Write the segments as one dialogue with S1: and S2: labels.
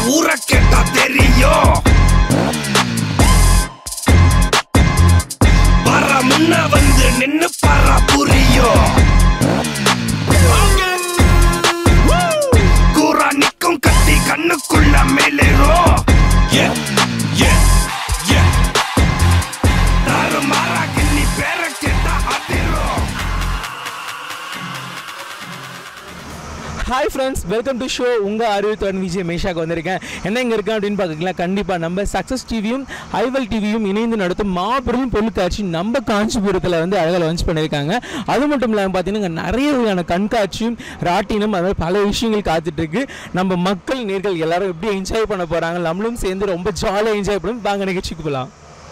S1: ஊற கேட்டா தெரியும் வர முன்ன வந்து நின்னு பாரா புரியும் கூறா நிக்கும் கத்தி கண்ணுக்குள்ள மேலேறும் Yeah, yeah, yeah. தாறுமாறா கிள்ளி பேர கேட்டா அதிரும்
S2: hi friends welcome to show உங்கள் அறிவுத்தோன் விஜய் மேஷாக்கு வந்திருக்கேன் என்ன இங்கே இருக்கேன் அப்படின்னு பார்த்துக்கலாம் கண்டிப்பாக நம்ம சக்ஸஸ் டிவியும் ஐவல் டிவியும் இணைந்து நடத்தும் மாபெரும் பொருட்காட்சி நம்ம காஞ்சிபுரத்தில் வந்து அழகாக லான்ச் பண்ணியிருக்காங்க அது மட்டும் இல்லாமல் பார்த்தீங்கன்னா இங்க நிறைய வகையான கண்காட்சியும் ராட்டினம் அது மாதிரி பல விஷயங்கள் காத்துட்ருக்கு நம்ம மக்கள் நேர்கள் எல்லாரும் எப்படி என்ஜாய் பண்ண போகிறாங்க நம்மளும் சேர்ந்து ரொம்ப ஜாலியாக என்ஜாய் பண்ணும் வாங்க நிகழ்ச்சிக்கு போகலாம்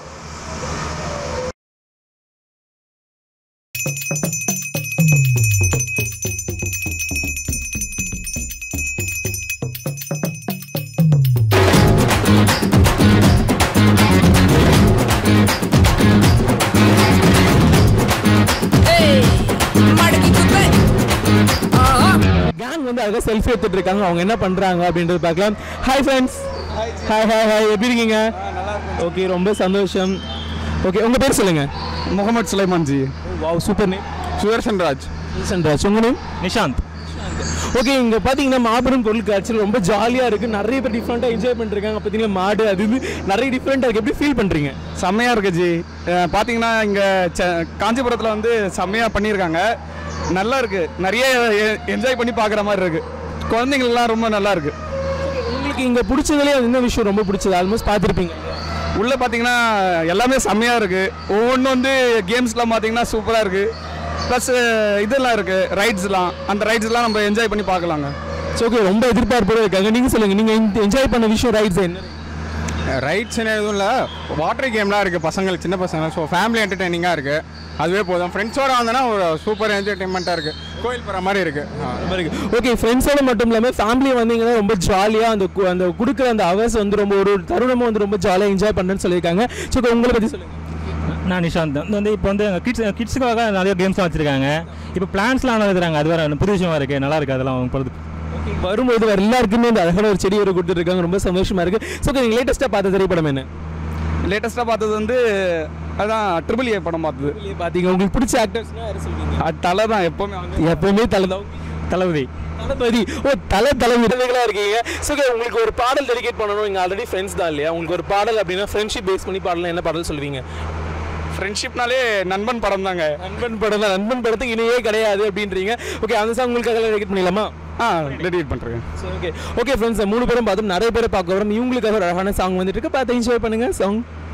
S2: கேங் வந்து அழகாக செல்ஃபி எடுத்துட்டு இருக்காங்க அவங்க என்ன பண்ணுறாங்க அப்படின்றது பார்க்கலாம் hi friends hi hi hi எப்படி இருக்கீங்க ஓகே ரொம்ப சந்தோஷம் ஓகே உங்கள் பேர் சொல்லுங்கள்
S3: Mohammed Sulaiman ji
S2: wow super name
S3: Sudarshan Raj
S2: Raj உங்கள் நேம்
S3: நிஷாந்த்
S2: ஓகே இங்கே பார்த்தீங்கன்னா மாபெரும் பொருள் காட்சியில் ரொம்ப ஜாலியாக இருக்குது நிறைய பேர் டிஃப்ரெண்ட்டாக என்ஜாய் பண்ணிருக்காங்க பார்த்தீங்கன்னா மாடு அது இது நிறைய டிஃப்ரெண்ட்டாக இருக்குது எப்படி ஃபீல் பண்ணுறீங்க
S3: செம்மையாக இருக்கு ஜி அஹ் பார்த்தீங்கன்னா இங்கே காஞ்சிபுரத்தில் வந்து செம்மையாக பண்ணியிருக்காங்க நல்லா இருக்கு நிறைய என்ஜாய் பண்ணி பார்க்குற மாதிரி இருக்கு குழந்தைங்களுக்குலாம் ரொம்ப நல்லா இருக்கு
S2: உங்களுக்கு இங்கே பிடிச்சதுலேயே என்ன விஷயம் ரொம்ப பிடிச்சது ஆல்மோஸ்ட் பார்த்துருப்பீங்க
S3: உள்ளே பார்த்தீங்கன்னா எல்லாமே செம்மையாக இருக்கு ஒவ்வொன்றும் வந்து கேம்ஸ்லாம் பார்த்தீங்கன்னா சூப்பராக இருக்கு ப்ளஸ் இதெல்லாம் இருக்கு ரைட்ஸ்லாம் அந்த ரைட்ஸ்லாம் நம்ம என்ஜாய் பண்ணி பார்க்கலாங்க
S2: ஸோ ஓகே ரொம்ப எதிர்பார்ப்போட இருக்காங்க நீங்கள் சொல்லுங்கள் நீங்கள் என்ஜாய் பண்ண விஷயம் ரைட்ஸ் என்ன
S4: ரைட்ஸ்னு எதுவும் இல்லை வாட்டர் கேம்லாம் இருக்குது பசங்களுக்கு சின்ன பசங்க ஸோ ஃபேமிலி என்டர்டெய்னிங்காக இருக்குது அதுவே போதும் ஃப்ரெண்ட்ஸோட வந்தோன்னா ஒரு சூப்பர் என்டர்டெயின்மெண்ட்டாக இருக்குது கோயில் போகிற மாதிரி இருக்குது
S2: ஓகே ஃப்ரெண்ட்ஸோட மட்டும் இல்லாமல் ஃபேமிலி வந்தீங்கன்னா ரொம்ப ஜாலியாக அந்த கு- அந்த கொடுக்குற அந்த அவர்ஸ் வந்து ரொம்ப ஒரு தருணமும் வந்து ரொம்ப ஜாலியாக என்ஜாய் பண்ணுறேன்னு சொல்லியிருக்காங்க ஸோ உங்களை பற்றி சொல்லுங்கள்
S5: நான் நிஷாந்த் வந்து வந்து இப்போ வந்து கிட்ஸ் கிட்ஸுக்காக நிறைய கேம்ஸ்லாம் வச்சுருக்காங்க இப்போ பிளான்ஸ்லாம் எழுதுறாங்க அது வேறு புது விஷயமா இருக்குது நல்லா இருக்குது அதெல்லாம் அவங்க பொறுத்து
S2: வரும்போது வேறு எல்லாருக்குமே இந்த அழகான ஒரு செடி ஒரு கொடுத்துருக்காங்க ரொம்ப சந்தோஷமா இருக்கு ஸோ நீங்கள் லேட்டஸ்ட்டாக பார்த்த திரைப்படம் என்ன
S3: லேட்டஸ்ட்டாக பார்த்தது வந்து அதான் ட்ரிபிள் ஏ படம் பார்த்தது
S2: பார்த்தீங்க உங்களுக்கு பிடிச்ச ஆக்டர்ஸ்னா யாரை சொல்லுவீங்க
S3: அது தலை தான் எப்போவுமே வந்து
S2: எப்பவுமே தலை தான்
S5: தளபதி
S2: தளபதி ஓ தலை தலை விதவைகளா இருக்கீங்க ஸோ உங்களுக்கு ஒரு பாடல் டெடிகேட் பண்ணணும் இங்கே ஆல்ரெடி ஃப்ரெண்ட்ஸ் தான் இல்லையா உங்களுக்கு ஒரு பாடல் அப்படின்னா ஃப்ரெண்ட்ஷிப் பேஸ் பண்ணி பாடலாம் என்ன பாடல் சொல்லுவீங்க
S3: ஃப்ரெண்ட்ஷிப்னாலே நண்பன் படம் தாங்க
S2: நண்பன் படம் தான் நண்பன் படத்துக்கு இணையே கிடையாது அப்படின்றீங்க ஓகே அந்த சாங் உங்களுக்காக டெடிகேட் பண்ணிடலாமா
S3: ஆ டெடிகேட் பண்ணுறேன்
S2: ஓகே ஓகே ஃப்ரெண்ட்ஸ் மூணு பேரும் பார்த்தோம் நிறைய பேரை பார்க்க வரோம் இவங்களுக்காக ஒரு அழகான சாங் வந்துட்டு இருக்கு பார்த்து என்ஜாய் பண்ணுங்க சாங்